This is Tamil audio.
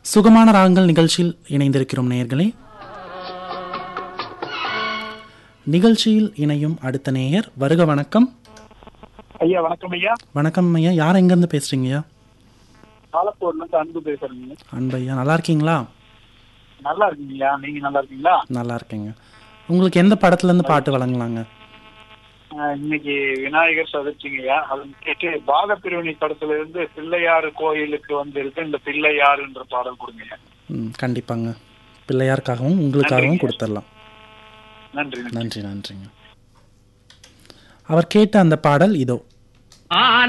சுகமான ராகங்கள் நிகழ்ச்சியில் இணைந்திருக்கிறோம் நேயர்களே நிகழ்ச்சியில் இணையும் அடுத்த நேயர் வருக வணக்கம் ஐயா வணக்கம் ஐயா வணக்கம் ஐயா யார் எங்கேருந்து பேசுறீங்க ஐயா ஆலப்பூர்ல இருந்து அன்பு பேசுறேங்க அன்பு ஐயா நல்லா இருக்கீங்களா நல்லா இருக்கீங்களா நீங்க நல்லா இருக்கீங்களா நல்லா இருக்கேங்க உங்களுக்கு எந்த படத்துல இருந்து பாட்டு வழங்கலாங்க ஆஹ் இன்னைக்கு விநாயகர் சதுர்த்திங்கய்யா அது கேட்டு பாகப்பிரிவினை படத்துல இருந்து பிள்ளையார் கோயிலுக்கு வந்து இருக்கு இந்த பிள்ளையாருன்ற பாடல் கொடுங்க ம் கண்டிப்பாங்க பிள்ளையாருக்காகவும் உங்களுக்காகவும் கொடுத்துடலாம் நன்றி நன்றி நன்றி நன்றிங்க அவர் கேட்ட அந்த பாடல் இதோ